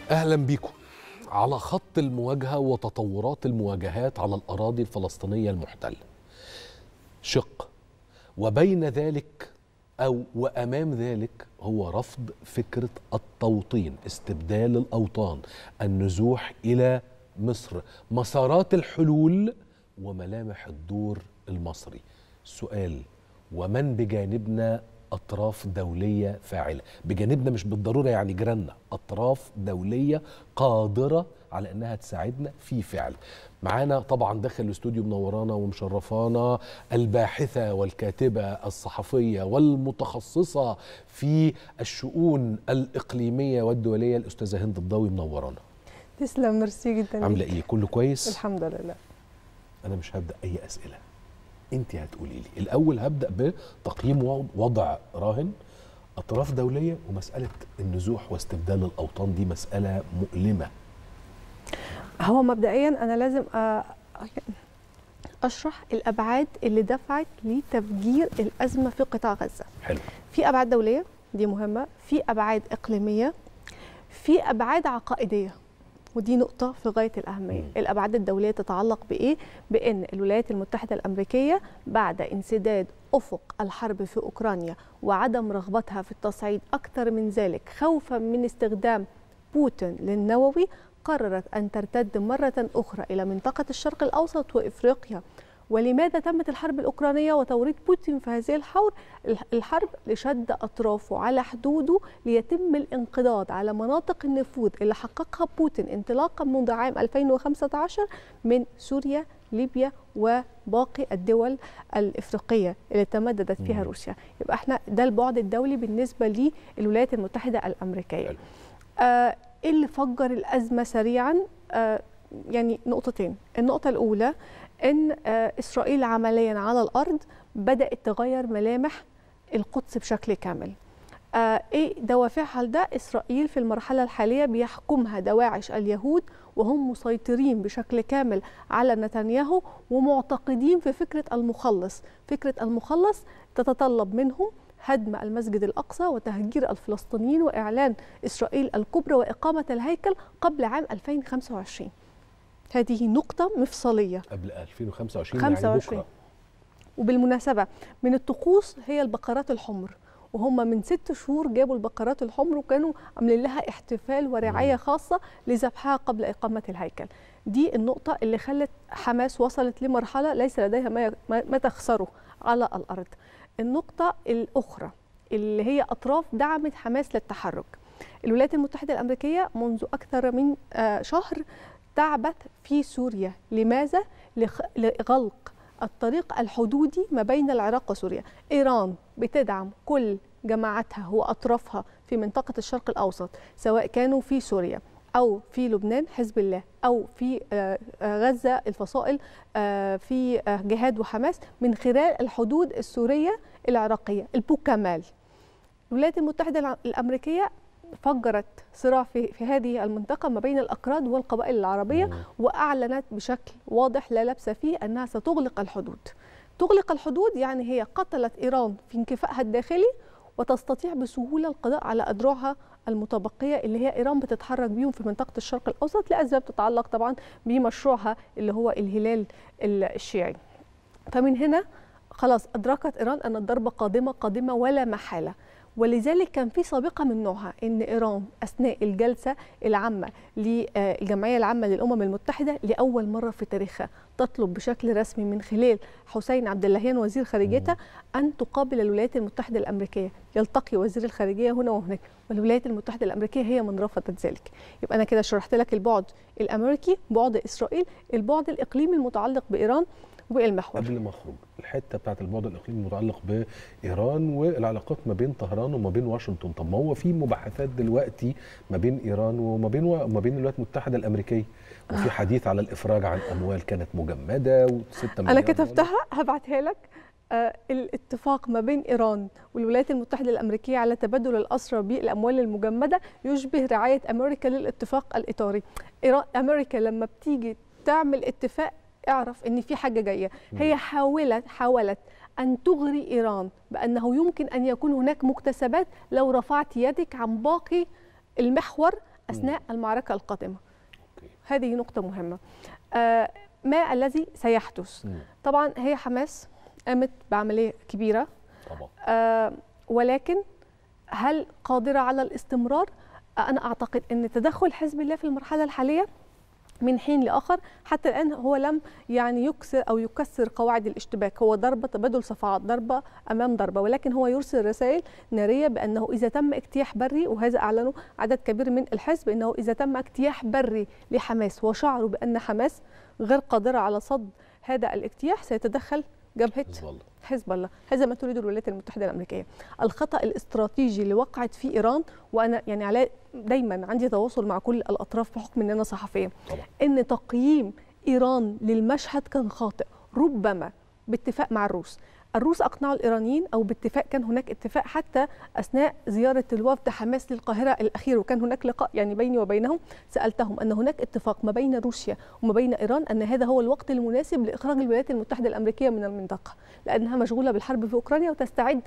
اهلا بيكم على خط المواجهه وتطورات المواجهات على الاراضي الفلسطينيه المحتله شق وبين ذلك او وامام ذلك هو رفض فكره التوطين استبدال الاوطان النزوح الى مصر مسارات الحلول وملامح الدور المصري السؤال ومن بجانبنا اطراف دوليه فاعله بجانبنا مش بالضروره يعني جيراننا اطراف دوليه قادره على انها تساعدنا في فعل معانا طبعا داخل الاستوديو منورانا ومشرفانا الباحثه والكاتبه الصحفيه والمتخصصه في الشؤون الاقليميه والدوليه الاستاذه هند الضوي منورانا تسلم ميرسي جدا عامله ليك. ايه كله كويس الحمد لله انا مش هبدا اي اسئله انت هتقولي لي الاول هبدا بتقييم وضع راهن اطراف دوليه ومساله النزوح واستبدال الاوطان دي مساله مؤلمه هو مبدئيا انا لازم أ- اشرح الابعاد اللي دفعت لتفجير الازمه في قطاع غزه حلو في ابعاد دوليه دي مهمه في ابعاد اقليميه في ابعاد عقائديه ودي نقطة في غاية الأهمية مم. الأبعاد الدولية تتعلق بإيه؟ بأن الولايات المتحدة الأمريكية بعد انسداد أفق الحرب في أوكرانيا وعدم رغبتها في التصعيد أكثر من ذلك خوفا من استخدام بوتين للنووي قررت أن ترتد مرة أخرى إلى منطقة الشرق الأوسط وإفريقيا ولماذا تمت الحرب الأوكرانية وتوريط بوتين في هذه الحور الحرب لشد أطرافه على حدوده ليتم الانقضاض على مناطق النفوذ اللي حققها بوتين انطلاقا منذ عام 2015 من سوريا ليبيا وباقي الدول الإفريقية اللي تمددت فيها مم. روسيا يبقى احنا ده البعد الدولي بالنسبة للولايات المتحدة الأمريكية حلو. آه، ايه اللي فجر الازمه سريعا آه، يعني نقطتين النقطه الاولى ان آه، اسرائيل عمليا على الارض بدات تغير ملامح القدس بشكل كامل آه، ايه دوافعها لده اسرائيل في المرحله الحاليه بيحكمها دواعش اليهود وهم مسيطرين بشكل كامل على نتنياهو ومعتقدين في فكره المخلص فكره المخلص تتطلب منهم هدم المسجد الاقصى وتهجير الفلسطينيين واعلان اسرائيل الكبرى واقامه الهيكل قبل عام 2025 هذه نقطه مفصليه قبل 2025 يعني 25. بكره وبالمناسبة من الطقوس هي البقرات الحمر وهم من ست شهور جابوا البقرات الحمر وكانوا عاملين لها احتفال ورعاية مم. خاصة لذبحها قبل إقامة الهيكل دي النقطة اللي خلت حماس وصلت لمرحلة ليس لديها ما ما ما تخسره على الأرض النقطة الأخرى اللي هي أطراف دعمت حماس للتحرك الولايات المتحدة الأمريكية منذ أكثر من آه، شهر تعبت في سوريا لماذا؟ لخ- لغلق الطريق الحدودي ما بين العراق وسوريا إيران بتدعم كل جماعتها وأطرافها في منطقة الشرق الأوسط سواء كانوا في سوريا أو في لبنان حزب الله أو في آه، آه، غزة الفصائل آه، في آه، جهاد وحماس من خلال الحدود السورية العراقية البوكمال الولايات المتحدة الع- الأمريكية فجرت صراع في, في هذه المنطقة ما بين الأكراد والقبائل العربية مم. وأعلنت بشكل واضح لا لبس فيه أنها ستغلق الحدود تغلق الحدود يعني هي قتلت إيران في انكفائها الداخلي وتستطيع بسهولة القضاء على أدرعها المتبقية اللي هي إيران بتتحرك بيهم في منطقة الشرق الأوسط لأسباب تتعلق طبعا بمشروعها اللي هو الهلال الشيعي فمن هنا خلاص أدركت إيران أن الضربة قادمة قادمة ولا محالة ولذلك كان في سابقة من نوعها أن إيران أثناء الجلسة العامة للجمعية العامة للأمم المتحدة لأول مرة في تاريخها تطلب بشكل رسمي من خلال حسين عبد اللهيان وزير خارجيتها أن تقابل الولايات المتحدة الأمريكية يلتقي وزير الخارجية هنا وهناك والولايات المتحدة الأمريكية هي من رفضت ذلك يبقى أنا كده شرحت لك البعد الأمريكي بعد إسرائيل البعد الإقليمي المتعلق بإيران والمحور قبل ما اخرج الحته بتاعت البعد الاقليمي المتعلق بايران والعلاقات ما بين طهران وما بين واشنطن طب ما هو في مباحثات دلوقتي ما بين ايران وما بين وما بين الولايات المتحده الامريكيه وفي حديث على الافراج عن اموال كانت مجمده و6 أنا كتبتها هبعتها لك آه الاتفاق ما بين إيران والولايات المتحدة الأمريكية على تبادل الأسرى بالأموال المجمدة يشبه رعاية أمريكا للاتفاق الإطاري إيران أمريكا لما بتيجي تعمل اتفاق اعرف ان في حاجه جايه هي حاولت حاولت ان تغري ايران بانه يمكن ان يكون هناك مكتسبات لو رفعت يدك عن باقي المحور اثناء المعركه القادمه أوكي. هذه نقطه مهمه آه ما الذي سيحدث مم. طبعا هي حماس قامت بعمليه كبيره طبعا آه ولكن هل قادره على الاستمرار آه انا اعتقد ان تدخل حزب الله في المرحله الحاليه من حين لاخر حتى الان هو لم يعني يكسر او يكسر قواعد الاشتباك هو ضربه تبادل صفعات ضربه امام ضربه ولكن هو يرسل رسائل ناريه بانه اذا تم اجتياح بري وهذا اعلنه عدد كبير من الحزب انه اذا تم اجتياح بري لحماس وشعروا بان حماس غير قادره على صد هذا الاجتياح سيتدخل جبهه حزب الله حزب الله هذا ما تريده الولايات المتحدة الأمريكية الخطأ الاستراتيجي اللي وقعت فيه إيران وأنا يعني على دايما عندي تواصل مع كل الأطراف بحكم أن أنا صحفية طبعا ان تقييم ايران للمشهد كان خاطئ ربما باتفاق مع الروس الروس اقنعوا الايرانيين او باتفاق كان هناك اتفاق حتى اثناء زياره الوفد حماس للقاهره الاخير وكان هناك لقاء يعني بيني وبينهم سالتهم ان هناك اتفاق ما بين روسيا وما بين ايران ان هذا هو الوقت المناسب لاخراج الولايات المتحده الامريكيه من المنطقه لانها مشغوله بالحرب في اوكرانيا وتستعد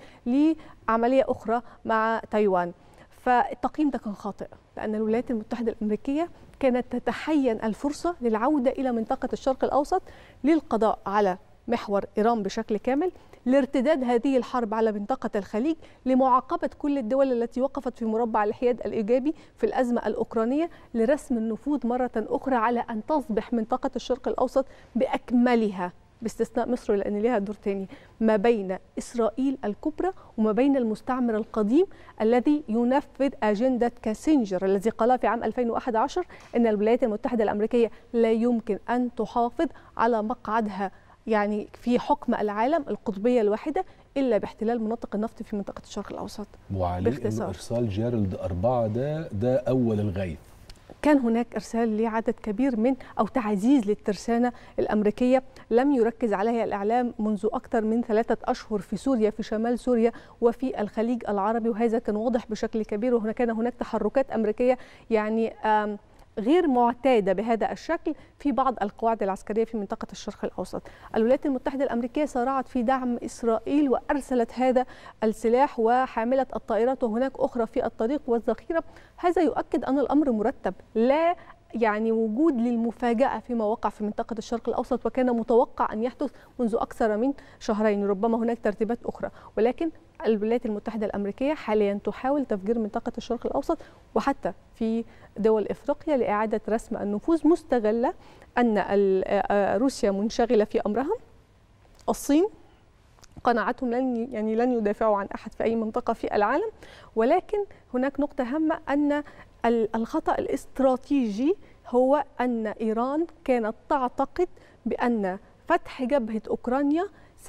لعمليه اخرى مع تايوان فالتقييم ده كان خاطئ لان الولايات المتحده الامريكيه كانت تتحين الفرصه للعوده الى منطقه الشرق الاوسط للقضاء على محور ايران بشكل كامل لارتداد هذه الحرب على منطقه الخليج لمعاقبه كل الدول التي وقفت في مربع الحياد الايجابي في الازمه الاوكرانيه لرسم النفوذ مره اخرى على ان تصبح منطقه الشرق الاوسط باكملها باستثناء مصر لان ليها دور تاني ما بين اسرائيل الكبرى وما بين المستعمر القديم الذي ينفذ اجنده كاسنجر الذي قال في عام 2011 ان الولايات المتحده الامريكيه لا يمكن ان تحافظ على مقعدها يعني في حكم العالم القطبيه الواحده الا باحتلال مناطق النفط في منطقه الشرق الاوسط وعليه باختصار. انه ارسال جيرالد أربعة ده ده اول الغيث كان هناك ارسال لعدد كبير من او تعزيز للترسانه الامريكيه لم يركز عليها الاعلام منذ اكثر من ثلاثه اشهر في سوريا في شمال سوريا وفي الخليج العربي وهذا كان واضح بشكل كبير وهنا كان هناك تحركات امريكيه يعني آم غير معتاده بهذا الشكل في بعض القواعد العسكريه في منطقه الشرق الاوسط. الولايات المتحده الامريكيه سارعت في دعم اسرائيل وارسلت هذا السلاح وحامله الطائرات وهناك اخرى في الطريق والذخيره، هذا يؤكد ان الامر مرتب، لا يعني وجود للمفاجأة فيما وقع في منطقة الشرق الأوسط وكان متوقع أن يحدث منذ أكثر من شهرين ربما هناك ترتيبات أخرى ولكن الولايات المتحدة الأمريكية حاليا تحاول تفجير منطقة الشرق الأوسط وحتى في دول إفريقيا لإعادة رسم النفوذ مستغلة أن روسيا منشغلة في أمرها الصين قناعتهم لن يعني لن يدافعوا عن احد في اي منطقه في العالم ولكن هناك نقطه هامه ان الخطا الاستراتيجي هو ان ايران كانت تعتقد بان فتح جبهه اوكرانيا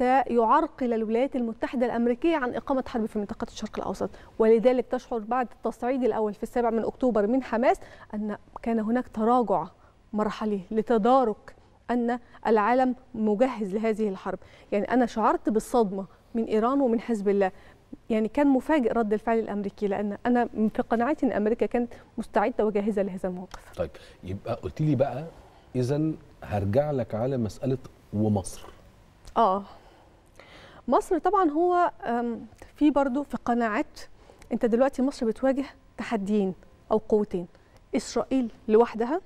سيعرقل الولايات المتحده الامريكيه عن اقامه حرب في منطقه الشرق الاوسط ولذلك تشعر بعد التصعيد الاول في السابع من اكتوبر من حماس ان كان هناك تراجع مرحلي لتدارك ان العالم مجهز لهذه الحرب يعني انا شعرت بالصدمه من ايران ومن حزب الله يعني كان مفاجئ رد الفعل الامريكي لان انا في قناعتي ان امريكا كانت مستعده وجاهزه لهذا الموقف طيب يبقى قلت لي بقى اذا هرجع لك على مساله ومصر اه مصر طبعا هو في برضو في قناعات انت دلوقتي مصر بتواجه تحديين او قوتين اسرائيل لوحدها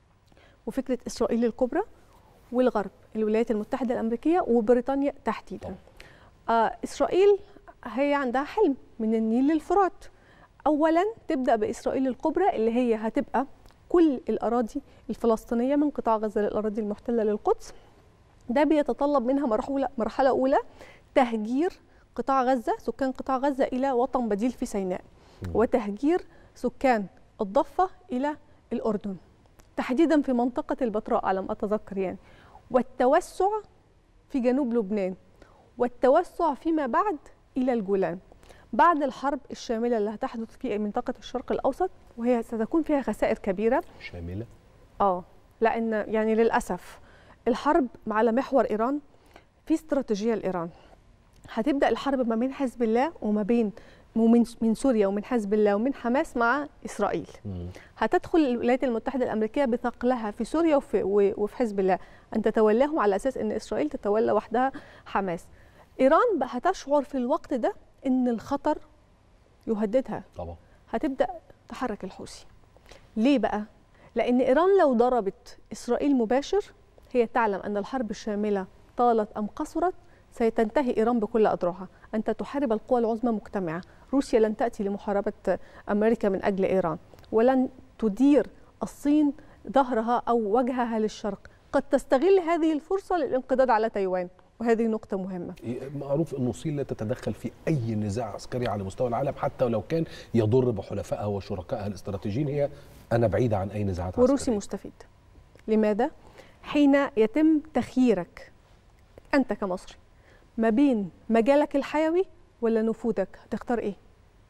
وفكره اسرائيل الكبرى والغرب الولايات المتحده الامريكيه وبريطانيا تحديدا آه اسرائيل هي عندها حلم من النيل للفرات اولا تبدا باسرائيل الكبرى اللي هي هتبقى كل الاراضي الفلسطينيه من قطاع غزه للاراضي المحتله للقدس ده بيتطلب منها مرحله مرحله اولى تهجير قطاع غزه سكان قطاع غزه الى وطن بديل في سيناء وتهجير سكان الضفه الى الاردن تحديدا في منطقه البتراء على ما اتذكر يعني والتوسع في جنوب لبنان والتوسع فيما بعد الى الجولان بعد الحرب الشامله اللي هتحدث في منطقه الشرق الاوسط وهي ستكون فيها خسائر كبيره شامله اه لان يعني للاسف الحرب على محور ايران في استراتيجيه لايران هتبدا الحرب ما بين حزب الله وما بين ومن من سوريا ومن حزب الله ومن حماس مع اسرائيل مم. هتدخل الولايات المتحده الامريكيه بثقلها في سوريا وفي, وفي حزب الله ان تتولاهم على اساس ان اسرائيل تتولى وحدها حماس ايران بقى هتشعر في الوقت ده ان الخطر يهددها طبعا هتبدا تحرك الحوثي ليه بقى لان ايران لو ضربت اسرائيل مباشر هي تعلم ان الحرب الشامله طالت ام قصرت ستنتهي ايران بكل اذرعها انت تحارب القوى العظمى مجتمعه روسيا لن تاتي لمحاربه امريكا من اجل ايران ولن تدير الصين ظهرها او وجهها للشرق قد تستغل هذه الفرصه للانقضاض على تايوان وهذه نقطة مهمة معروف أن الصين لا تتدخل في أي نزاع عسكري على مستوى العالم حتى ولو كان يضر بحلفائها وشركائها الاستراتيجيين هي أنا بعيدة عن أي نزاعات وروسي عسكرية مستفيد لماذا؟ حين يتم تخييرك أنت كمصري ما بين مجالك الحيوي ولا نفوذك هتختار إيه؟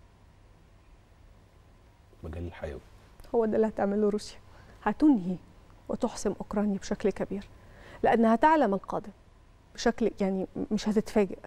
مجال الحيوي هو ده اللي هتعمله روسيا هتنهي وتحسم أوكرانيا بشكل كبير لأنها تعلم القادم بشكل يعني مش هتتفاجئ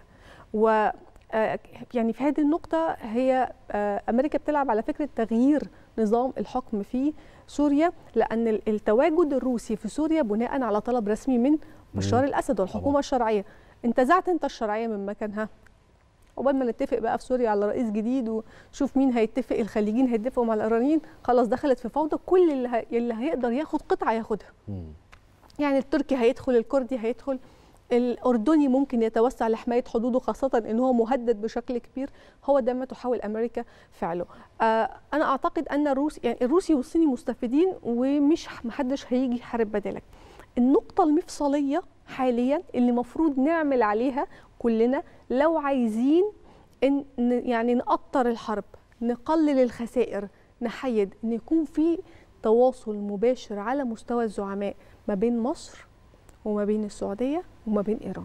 و آه، يعني في هذه النقطة هي آه، أمريكا بتلعب على فكرة تغيير نظام الحكم في سوريا لأن ال- التواجد الروسي في سوريا بناء على طلب رسمي من بشار الأسد والحكومة طبعاً. الشرعية انتزعت أنت الشرعية من مكانها عقبال ما نتفق بقى في سوريا على رئيس جديد وشوف مين هيتفق الخليجيين هيتفقوا مع الإيرانيين خلاص دخلت في فوضى كل اللي, هي- اللي هيقدر ياخد قطعة ياخدها مم. يعني التركي هيدخل الكردي هيدخل الاردني ممكن يتوسع لحمايه حدوده خاصه ان هو مهدد بشكل كبير هو ده ما تحاول امريكا فعله آه انا اعتقد ان الروس يعني الروسي والصيني مستفيدين ومش محدش هيجي يحارب بدالك النقطه المفصليه حاليا اللي المفروض نعمل عليها كلنا لو عايزين ان ن- يعني نقطر الحرب نقلل الخسائر نحيد ان يكون في تواصل مباشر على مستوى الزعماء ما بين مصر وما بين السعوديه وما بين ايران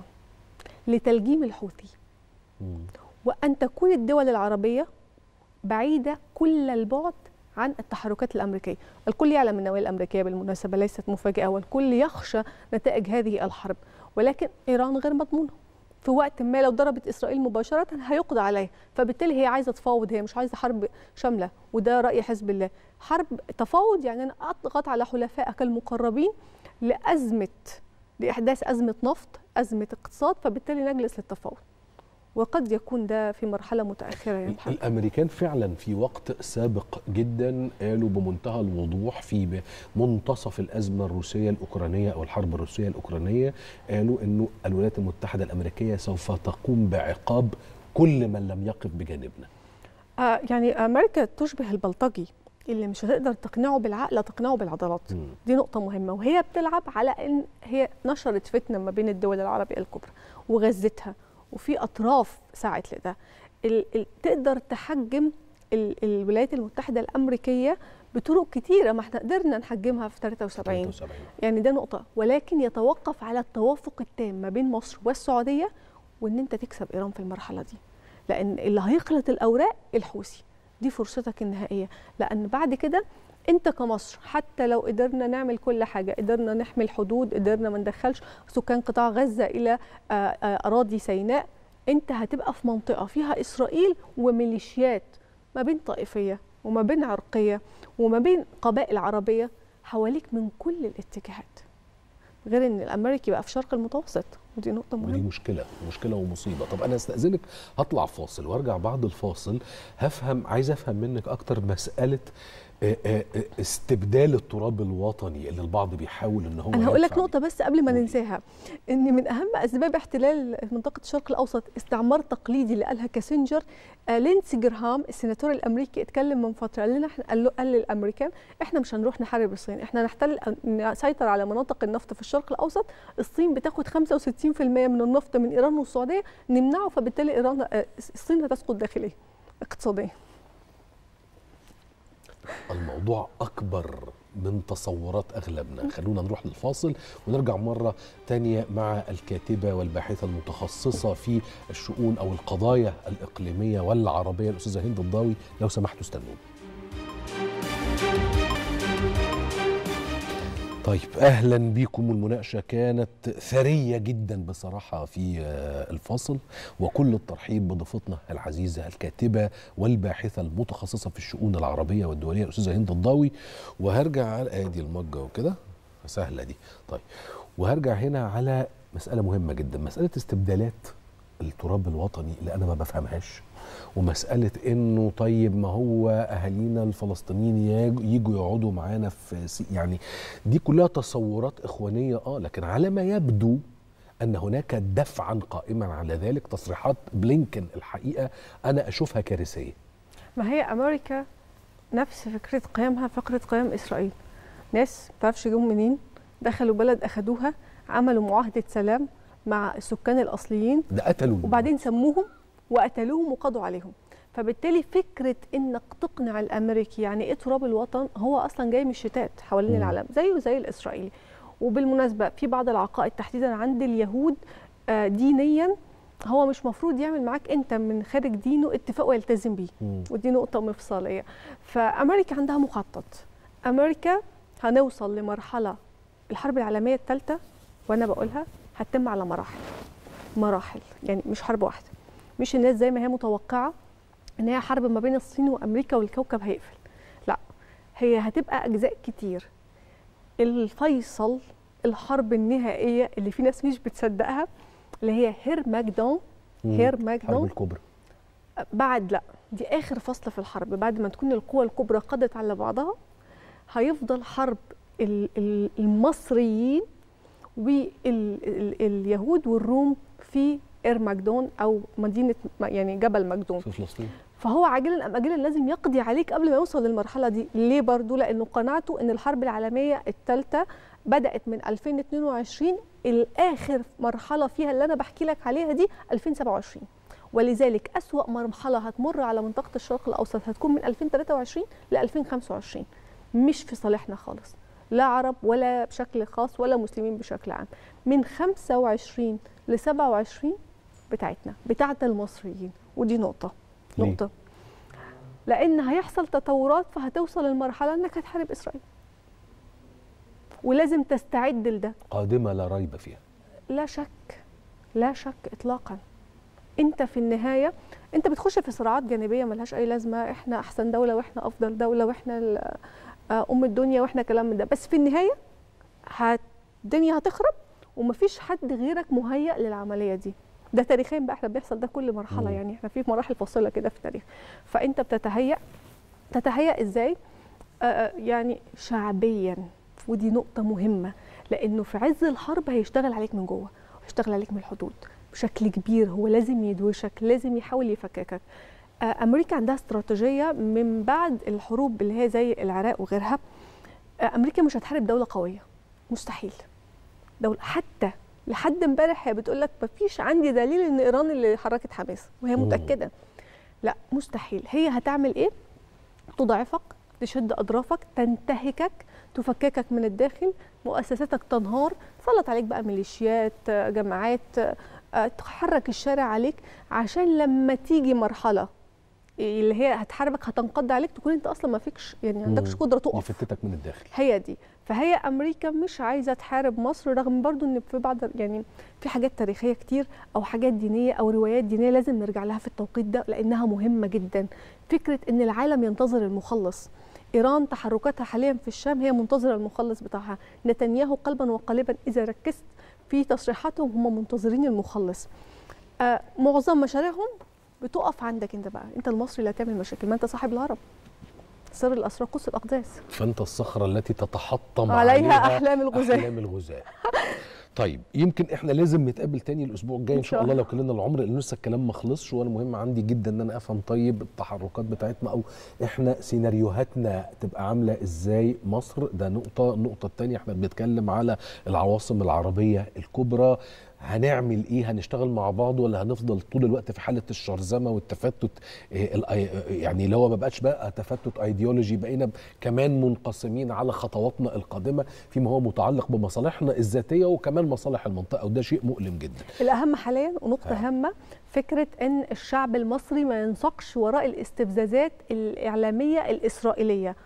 لتلجيم الحوثي مم. وان تكون الدول العربيه بعيده كل البعد عن التحركات الامريكيه، الكل يعلم النوايا الامريكيه بالمناسبه ليست مفاجاه والكل يخشى نتائج هذه الحرب، ولكن ايران غير مضمونه. في وقت ما لو ضربت اسرائيل مباشره هيقضى عليها، فبالتالي هي عايزه تفاوض هي مش عايزه حرب شامله وده راي حزب الله. حرب تفاوض يعني انا اضغط على حلفائك المقربين لازمه لاحداث ازمه نفط، ازمه اقتصاد، فبالتالي نجلس للتفاوض. وقد يكون ده في مرحله متاخره يا محمد. الامريكان فعلا في وقت سابق جدا قالوا بمنتهى الوضوح في منتصف الازمه الروسيه الاوكرانيه او الحرب الروسيه الاوكرانيه قالوا انه الولايات المتحده الامريكيه سوف تقوم بعقاب كل من لم يقف بجانبنا آه يعني امريكا تشبه البلطجي اللي مش هتقدر تقنعه بالعقل تقنعه بالعضلات مم. دي نقطة مهمة وهي بتلعب على ان هي نشرت فتنة ما بين الدول العربية الكبرى وغزتها وفي اطراف سعت لده ال ال تقدر تحجم ال الولايات المتحدة الامريكية بطرق كتيرة ما احنا قدرنا نحجمها في 73 73 يعني ده نقطة ولكن يتوقف على التوافق التام ما بين مصر والسعودية وان انت تكسب ايران في المرحلة دي لان اللي هيخلط الاوراق الحوثي دي فرصتك النهائية لان بعد كده انت كمصر حتى لو قدرنا نعمل كل حاجة قدرنا نحمي الحدود قدرنا ما ندخلش سكان قطاع غزة الى آه، آه، اراضي سيناء انت هتبقى في منطقة فيها اسرائيل وميليشيات ما بين طائفية وما بين عرقية وما بين قبائل عربية حواليك من كل الاتجاهات غير ان الامريكي بقى في شرق المتوسط ودي نقطة ودي مهمة مشكله مشكله ومصيبه طب انا استاذنك هطلع فاصل وارجع بعد الفاصل هفهم عايز افهم منك اكتر مساله آه، آه، آه، استبدال التراب الوطني اللي البعض بيحاول ان هو انا هقول لك يدفع نقطة بس قبل ما قولي. ننساها ان من اهم اسباب احتلال منطقة الشرق الاوسط استعمار تقليدي اللي قالها كاسنجر آه لينسي جرهام السيناتور الامريكي اتكلم من فترة قال لنا احنا قال, له قال للامريكان احنا مش هنروح نحارب الصين احنا نحتل نسيطر على مناطق النفط في الشرق الاوسط الصين بتاخد 65% من النفط من ايران والسعودية نمنعه فبالتالي ايران آه، الصين هتسقط داخليا اقتصاديا الموضوع اكبر من تصورات اغلبنا خلونا نروح للفاصل ونرجع مره تانية مع الكاتبه والباحثه المتخصصه في الشؤون او القضايا الاقليميه والعربيه الاستاذه هند الضاوي لو سمحتوا استنوني طيب اهلا بيكم المناقشه كانت ثريه جدا بصراحه في آه، الفاصل وكل الترحيب بضيفتنا العزيزه الكاتبه والباحثه المتخصصه في الشؤون العربيه والدوليه الاستاذه هند الضاوي وهرجع على ادي المجه وكده سهله دي طيب وهرجع هنا على مساله مهمه جدا مساله استبدالات التراب الوطني اللي انا ما بفهمهاش ومساله انه طيب ما هو اهالينا الفلسطينيين يج- يجوا يقعدوا معانا في سي يعني دي كلها تصورات اخوانيه اه لكن على ما يبدو ان هناك دفعا قائما على ذلك تصريحات بلينكن الحقيقه انا اشوفها كارثيه ما هي امريكا نفس فكره قيامها فكره قيام اسرائيل ناس ما تعرفش جم منين دخلوا بلد اخدوها عملوا معاهده سلام مع السكان الاصليين ده قتلوا وبعدين سموهم وقتلوهم وقضوا عليهم فبالتالي فكره انك تقنع الامريكي يعني ايه تراب الوطن هو اصلا جاي من الشتات حوالين مم. العالم زيه زي الاسرائيلي وبالمناسبه في بعض العقائد تحديدا عند اليهود آه، دينيا هو مش مفروض يعمل معاك انت من خارج دينه اتفاق ويلتزم بيه مم. ودي نقطة مفصلية فأمريكا عندها مخطط أمريكا هنوصل لمرحلة الحرب العالمية الثالثة وأنا بقولها هتتم على مراحل مراحل يعني مش حرب واحدة مش الناس زي ما هي متوقعة إن هي حرب ما بين الصين وأمريكا والكوكب هيقفل لا هي هتبقى أجزاء كتير الفيصل الحرب النهائية اللي في ناس مش بتصدقها اللي هي هيرماجدون مم. الحرب هيرماجدون الكبرى بعد لا دي اخر فصل في الحرب بعد ما تكون القوى الكبرى قضت على بعضها هيفضل حرب ال- ال- المصريين واليهود والروم في ارمجدون او مدينه م- يعني جبل مجدون في فلسطين فهو عاجلا ام اجلا لازم يقضي عليك قبل ما يوصل للمرحله دي ليه برضو لانه قناعته ان الحرب العالميه الثالثه بدات من 2022 الاخر مرحله فيها اللي انا بحكي لك عليها دي 2027 ولذلك أسوأ مرحلة هتمر على منطقة الشرق الأوسط هتكون من 2023 ل 2025 مش في صالحنا خالص لا عرب ولا بشكل خاص ولا مسلمين بشكل عام من 25 ل 27 بتاعتنا بتاعت المصريين ودي نقطة ليه؟ نقطة لأن هيحصل تطورات فهتوصل المرحلة إنك هتحارب إسرائيل ولازم تستعد لده قادمه لا ريب فيها لا شك لا شك اطلاقا انت في النهايه انت بتخش في صراعات جانبيه ملهاش اي لازمه احنا احسن دوله واحنا افضل دوله واحنا ال- آه، ام الدنيا واحنا كلام من ده بس في النهايه هت- الدنيا هتخرب ومفيش حد غيرك مهيأ للعمليه دي ده تاريخيا بقى احنا بيحصل ده كل مرحله مم. يعني احنا في مراحل فاصله كده في التاريخ فانت بتتهيأ تتهيأ ازاي آه، آه، يعني شعبيا ودي نقطه مهمه لانه في عز الحرب هيشتغل عليك من جوه هيشتغل عليك من الحدود بشكل كبير هو لازم يدوشك لازم يحاول يفككك آه، امريكا عندها استراتيجيه من بعد الحروب اللي هي زي العراق وغيرها آه، امريكا مش هتحارب دوله قويه مستحيل دوله حتى لحد امبارح هي بتقول لك مفيش عندي دليل ان ايران اللي حركت حماس وهي مم. متاكده لا مستحيل هي هتعمل ايه تضعفك تشد اطرافك تنتهكك تفككك من الداخل مؤسساتك تنهار تسلط عليك بقى ميليشيات آه، جماعات آه، تحرك الشارع عليك عشان لما تيجي مرحله اللي هي هتحاربك هتنقض عليك تكون انت اصلا ما فيكش يعني عندكش مم. قدره تقف يفتتك من الداخل هي دي فهي امريكا مش عايزه تحارب مصر رغم برضو ان في بعض يعني في حاجات تاريخيه كتير او حاجات دينيه او روايات دينيه لازم نرجع لها في التوقيت ده لانها مهمه جدا فكره ان العالم ينتظر المخلص ايران تحركاتها حاليا في الشام هي منتظره المخلص بتاعها نتنياهو قلبا وقالبا اذا ركزت في تصريحاتهم هم منتظرين المخلص آه معظم مشاريعهم بتقف عندك انت بقى انت المصري اللي هتعمل مشاكل ما انت صاحب الهرم سر الاسرار قدس الاقداس فانت الصخره التي تتحطم عليها أحلام الغزاة. احلام الغزاة طيب يمكن احنا لازم نتقابل تاني الاسبوع الجاي ان شاء الله لو كلنا العمر لان لسه الكلام ما خلصش وانا مهم عندي جدا ان انا افهم طيب التحركات بتاعتنا او احنا سيناريوهاتنا تبقى عامله ازاي مصر ده نقطه النقطه الثانيه احنا بنتكلم على العواصم العربيه الكبرى هنعمل ايه هنشتغل مع بعض ولا هنفضل طول الوقت في حاله الشرذمه والتفتت إيه الأي- يعني اللي هو ما بقاش بقى تفتت ايديولوجي بقينا كمان منقسمين على خطواتنا القادمه فيما هو متعلق بمصالحنا الذاتيه وكمان مصالح المنطقه وده شيء مؤلم جدا الأهم حاليا ونقطة آه. هامة فكرة أن الشعب المصري ما ينسقش وراء الاستفزازات الإعلامية الإسرائيلية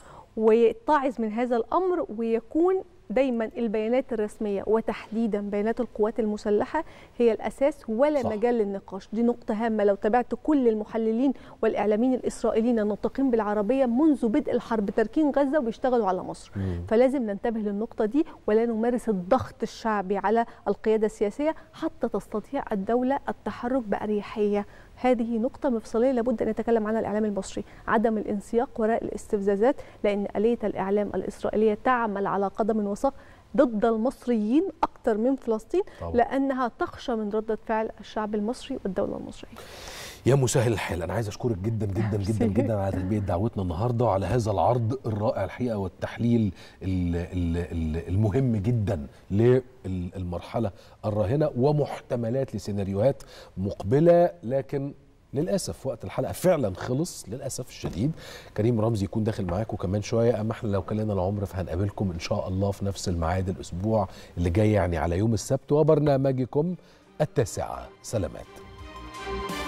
ويتعظ من هذا الأمر ويكون دايما البيانات الرسمية وتحديدا بيانات القوات المسلحة هي الأساس ولا صح. صح. مجال للنقاش دي نقطة هامة لو تابعت كل المحللين والإعلاميين الإسرائيليين الناطقين بالعربية منذ بدء الحرب تاركين غزة وبيشتغلوا على مصر مم. فلازم ننتبه للنقطة دي ولا نمارس الضغط الشعبي على القيادة السياسية حتى تستطيع الدولة التحرك بأريحية هذه نقطة مفصلية لابد أن يتكلم عنها الإعلام المصري عدم الانسياق وراء الاستفزازات لأن آلية الإعلام الإسرائيلية تعمل على قدم وساق ضد المصريين أكثر من فلسطين طبعا. لأنها تخشى من ردة فعل الشعب المصري والدولة المصرية يا مسهل الحال انا عايز اشكرك جدا جدا جدا جدا على تلبيه دعوتنا النهارده وعلى هذا العرض الرائع الحقيقه والتحليل ال- ال- ال- المهم جدا للمرحله الراهنه ومحتملات لسيناريوهات مقبله لكن للاسف وقت الحلقه فعلا خلص للاسف الشديد كريم رمزي يكون داخل معاكم كمان شويه اما احنا لو كان لنا العمر فهنقابلكم ان شاء الله في نفس الميعاد الاسبوع اللي جاي يعني على يوم السبت وبرنامجكم التاسعه سلامات